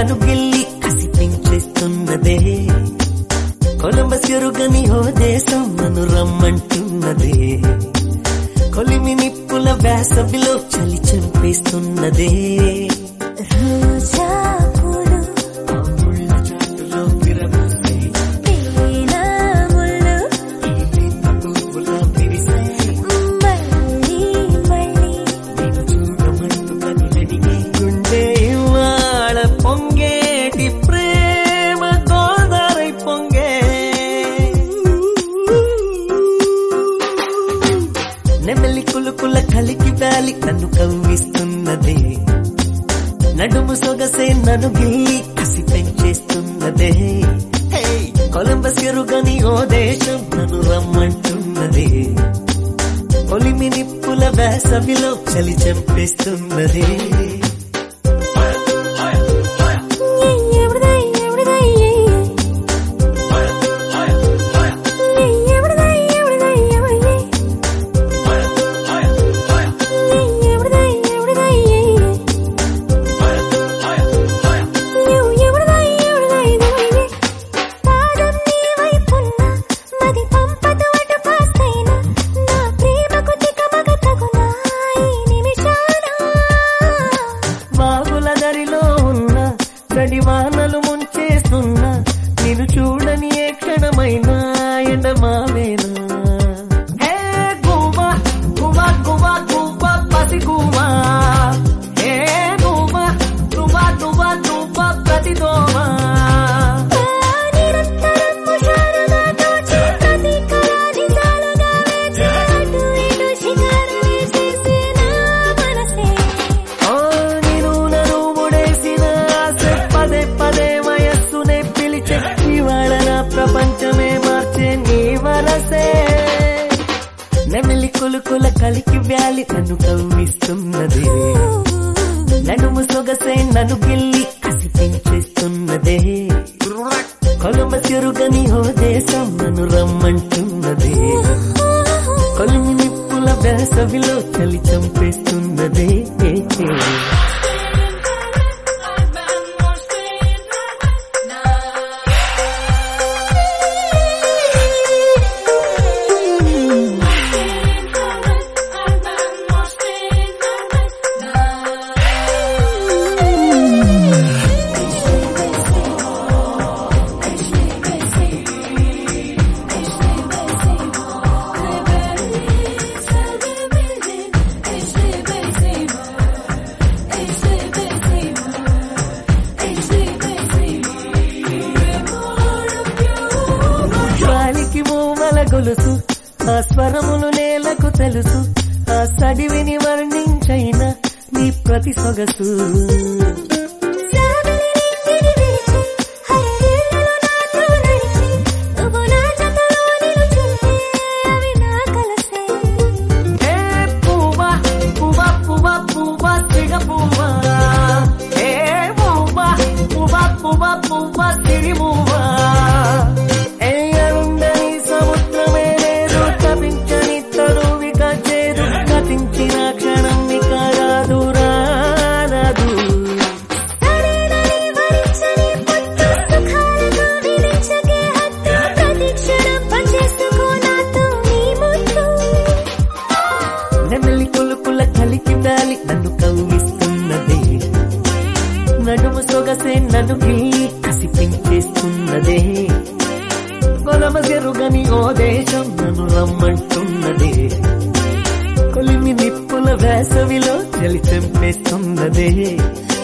నన్ను గిల్లి కసి పెంచేస్తున్నదే కొలంబస్ ఎరుగని ఓ దేశం నన్ను రమ్మంటున్నదే కొలిమి నిప్పుల వేసవిలో చలి చంపేస్తున్నదే రోజా పూలు ముళ్ళ చాటులో విరబూసే తేనె ముళ్ళు ఈ లేత పువ్వులా విరిసే మళ్ళీ మళ్ళీ నిన్ను చూడమంటూ కదిలడిగే గుండె ఇవాళ పొంగేటి ప్రేమ గోదారై పొంగే నెమలి కులుకుల కలికి వ్యాలి నన్ను కవ్విస్తున్నదే నడుము సొగసే నన్ను గిల్లి కసి పెంచేస్తున్నదే హే, కొలంబస్ ఎరుగని ఓ దేశం నన్ను రమ్మంటున్నదే ఒలిమి నిప్పుల వేసవిలో చలి చంపేస్తున్నదే ఎవడదై ఎవడదై ఎవడదై ఎవడదై ఎవడదై ఎవడదై ఎవడదై ఎవడదై ఎవడదై పాదం నీ వైపున్న మది పంపదు అటు కాస్తైనా నా ప్రేమకు తికమక తగునా ఈ నిమిషాన వాగుల దరిలో ఉన్న గడివానలు ముంచేస్తున్నా నేను చూడని ఏ క్షణమైనా ఎండమావేనా హే గువ్వా, గువ్వా, గువ్వా, గువ్వా, పసి గువ్వా. హే గువ్వా, గువ్వా, గువ్వా, గువ్వా, ప్రతి దోమా. నిరంతరం హుషారుగా తోచే ప్రతి కళానిజాలుగా వేచే అటు ఇటు షికారులే చేసే నా మనసే ఓ నేను నన్ను ముడేసిన ఆశ పదే పదే వయస్సునే పిలిచే ఇవాళ నా ప్రపంచమే మార్చే నీ వరసే నెమిలి కులుకుల కలికి వ్యాలి నన్ను కవ్విస్తున్నది నడుము సొగసే నన్ను గిల్లి కసి పెంచేస్తున్నదే కొలుమ చెరుగని ఓ దేశం నన్ను రమ్మంటున్నదే కొలిమి నిప్పుల వేసవిలో చలి చంపేస్తున్నదే గాలికి మూమల గొలుసు ఆ స్వరములు నేలకు తెలుసు ఆ సడివిని వర్ణించైన నీ ప్రతి సొగసు ఏ పువ్వా, పువ్వా, పువ్వా, పువ్వా, సిగ పువ్వా. ఏ పువ్వా, పువ్వా, పువ్వా, పువ్వా, సిరి పువ్వా. ఏ అరుండని సముద్రమే లేదు, తపించని తరువిక చేదు, గతించిన క్షణం ఇక రాదు, రానదు. నెమలి కులుకుల కలికి వ్యాలి నన్ను కవ్విస్తున్నది నడుము సొగసే నన్ను గిల్లి కసి పెంచేస్తున్నదే కొలమ జరుగని ఓ దేశం నన్ను రమ్మంటున్నదే కొలిమి నిప్పుల వేసవిలో చలి చంపేస్తున్నదే